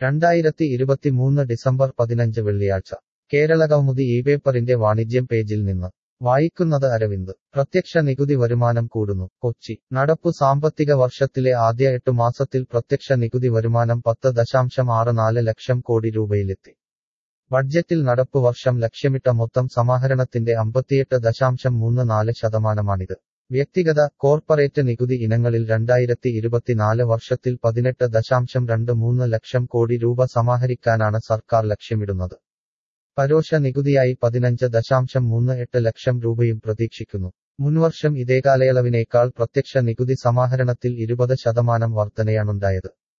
രണ്ടായിരത്തി ഇരുപത്തിമൂന്ന് ഡിസംബർ പതിനഞ്ച് വെള്ളിയാഴ്ച കേരളകൗമുദി ഈ പേപ്പറിന്റെ വാണിജ്യം പേജിൽ നിന്ന് വായിക്കുന്നത് അരവിന്ദ് പ്രത്യക്ഷ നികുതി വരുമാനം കൂടുന്നു കൊച്ചി നടപ്പു സാമ്പത്തിക വർഷത്തിലെ ആദ്യ എട്ടു മാസത്തിൽ പ്രത്യക്ഷ നികുതി വരുമാനം പത്ത് ദശാംശം ആറ് നാല് ലക്ഷം കോടി രൂപയിലെത്തി ബഡ്ജറ്റിൽ നടപ്പു വർഷം ലക്ഷ്യമിട്ട മൊത്തം സമാഹരണത്തിന്റെ അമ്പത്തിയെട്ട് ദശാംശം മൂന്ന് നാല് ശതമാനമാണിത് വ്യക്തിഗത കോർപ്പറേറ്റ് നികുതി ഇനങ്ങളിൽ രണ്ടായിരത്തി ഇരുപത്തിനാല് വർഷത്തിൽ പതിനെട്ട് ദശാംശം രണ്ട് മൂന്ന് ലക്ഷം കോടി രൂപ സമാഹരിക്കാനാണ് സർക്കാർ ലക്ഷ്യമിടുന്നത് പരോക്ഷ നികുതിയായി പതിനഞ്ച് ദശാംശം മൂന്ന് എട്ട് ലക്ഷം രൂപയും പ്രതീക്ഷിക്കുന്നു മുൻവർഷം ഇതേ കാലയളവിനേക്കാൾ പ്രത്യക്ഷ നികുതി സമാഹരണത്തിൽ ഇരുപത് ശതമാനം വർധനയാണുണ്ടായത്